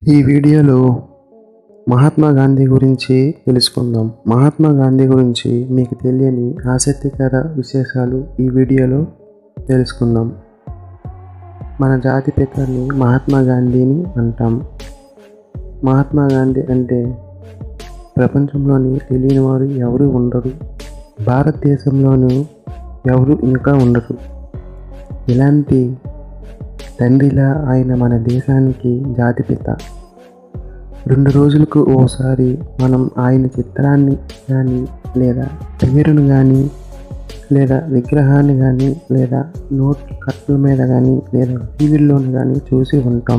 ఈ వీడియోలో మహాత్మా గాంధీ గురించి తెలుసుకుందాం మహాత్మా గాంధీ గురించి మీకు తెలియని ఆసక్తికర విశేషాలు ఈ వీడియోలో తెలుసుకుందాం మన జాతి పితని మహాత్మా గాంధీని అంటాం మహాత్మా గాంధీ అంటే ప్రపంచంలోని తెలియని వారు ఎవరు ఉండరు భారతదేశంలోనూ ఎవరు ఇంకా ఉండరు ఇలాంటి తండ్రిలా ఆయన మన దేశానికి జాతిపిత రెండు రోజులకు ఓసారి మనం ఆయన చిత్రాన్ని కానీ లేదా పేరును కానీ లేదా విగ్రహాన్ని కానీ లేదా నోట్ కట్ల మీద కానీ లేదా టీవీల్లోని కానీ చూసి ఉంటాం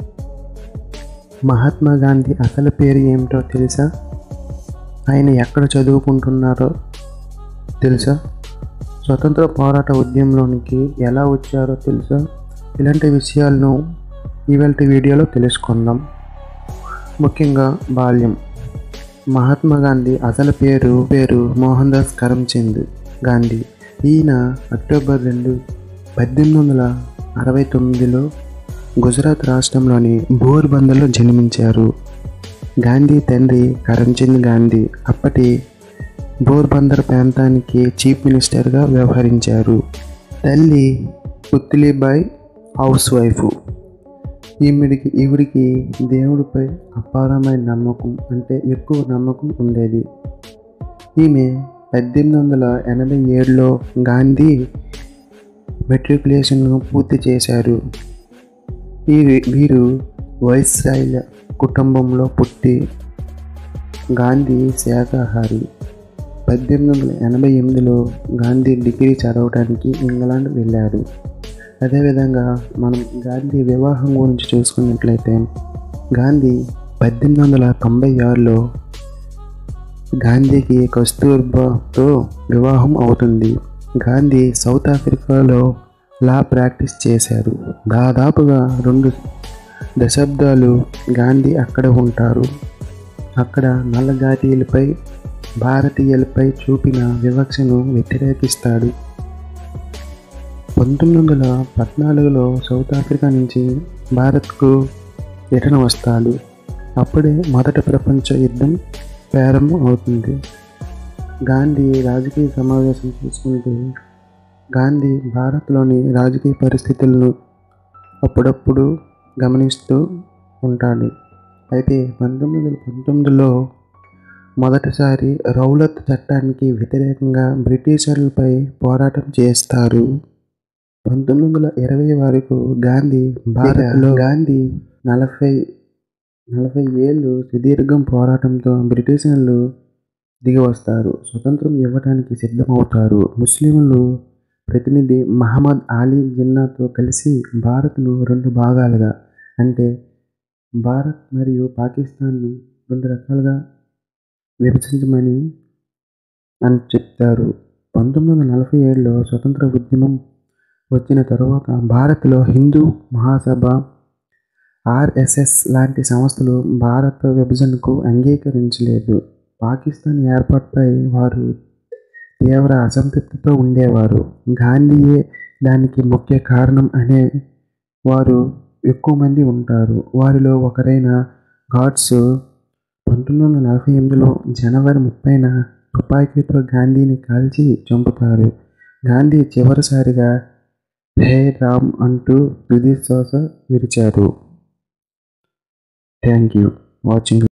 మహాత్మా గాంధీ అసలు పేరు ఏమిటో తెలుసా ఆయన ఎక్కడ చదువుకుంటున్నారో తెలుసా స్వతంత్ర పోరాట ఉద్యమంలోనికి ఎలా వచ్చారో తెలుసా ఇలాంటి విషయాలను ఇవాళ వీడియోలో తెలుసుకుందాం ముఖ్యంగా బాల్యం మహాత్మా గాంధీ అసలు పేరు పేరు మోహన్ దాస్ కరమ్చంద్ గాంధీ ఈయన అక్టోబర్ రెండు పద్దెనిమిది వందల అరవై తొమ్మిదిలో గుజరాత్ రాష్ట్రంలోని బోర్బందర్లో జన్మించారు గాంధీ తండ్రి కరమ్చంద్ గాంధీ అప్పటి బోర్బందర్ ప్రాంతానికి చీఫ్ మినిస్టర్గా వ్యవహరించారు తల్లి పుత్లిబాయ్ హౌస్ వైఫ్ ఈమెడికి ఈవిడికి దేవుడిపై అపారమైన నమ్మకం అంటే ఎక్కువ నమ్మకం ఉండేది ఈమె పద్దెనిమిది వందల ఎనభై ఏడులో గాంధీ మెట్రికులేషన్ను పూర్తి చేశారు ఈ వీరు వైశ్రాయిల కుటుంబంలో పుట్టి గాంధీ శాకాహారి పద్దెనిమిది వందల ఎనభై ఎనిమిదిలో గాంధీ డిగ్రీ చదవడానికి ఇంగ్లాండ్ వెళ్ళారు అదేవిధంగా మనం గాంధీ వివాహం గురించి చూసుకున్నట్లయితే గాంధీ పద్దెనిమిది వందల తొంభై ఆరులో గాంధీకి కస్తూర్బాతో వివాహం అవుతుంది గాంధీ సౌత్ ఆఫ్రికాలో లా ప్రాక్టీస్ చేశారు దాదాపుగా రెండు దశాబ్దాలు గాంధీ అక్కడ ఉంటారు అక్కడ నల్ల జాతీయులపై భారతీయులపై చూపిన వివక్షను వ్యతిరేకిస్తాడు పంతొమ్మిది వందల పద్నాలుగులో సౌత్ ఆఫ్రికా నుంచి భారత్కు రిటర్న్ వస్తాడు అప్పుడే మొదటి ప్రపంచ యుద్ధం ప్రారంభం అవుతుంది గాంధీ రాజకీయ సమావేశం చూసుకుంటే గాంధీ భారత్లోని రాజకీయ పరిస్థితులను అప్పుడప్పుడు గమనిస్తూ ఉంటాడు అయితే పంతొమ్మిది వందల పంతొమ్మిదిలో మొదటిసారి రౌలత్ చట్టానికి వ్యతిరేకంగా బ్రిటిషర్లపై పోరాటం చేస్తారు పంతొమ్మిది వందల ఇరవై వరకు గాంధీ భారత్లో గాంధీ నలభై నలభై ఏళ్ళు సుదీర్ఘం పోరాటంతో బ్రిటిషర్లు దిగి వస్తారు స్వతంత్రం ఇవ్వడానికి సిద్ధమవుతారు ముస్లింలు ప్రతినిధి మహమ్మద్ అలీ జిన్నాతో కలిసి భారత్ను రెండు భాగాలుగా అంటే భారత్ మరియు పాకిస్తాన్ను రెండు రకాలుగా విభజించమని అని చెప్తారు పంతొమ్మిది వందల నలభై ఏడులో స్వతంత్ర ఉద్యమం వచ్చిన తరువాత భారత్లో హిందూ మహాసభ ఆర్ఎస్ఎస్ లాంటి సంస్థలు భారత విభజనకు అంగీకరించలేదు పాకిస్తాన్ ఏర్పాటుపై వారు తీవ్ర అసంతృప్తితో ఉండేవారు గాంధీయే దానికి ముఖ్య కారణం అనే వారు ఎక్కువ మంది ఉంటారు వారిలో ఒకరైన గాడ్స్ పంతొమ్మిది వందల నలభై ఎనిమిదిలో జనవరి ముప్పైన తుపాకీతో గాంధీని కాల్చి చంపుతారు గాంధీ చివరిసారిగా హే రామ్ అంటూ తుది శ్వాస విరిచారు థ్యాంక్ యూ వాచింగ్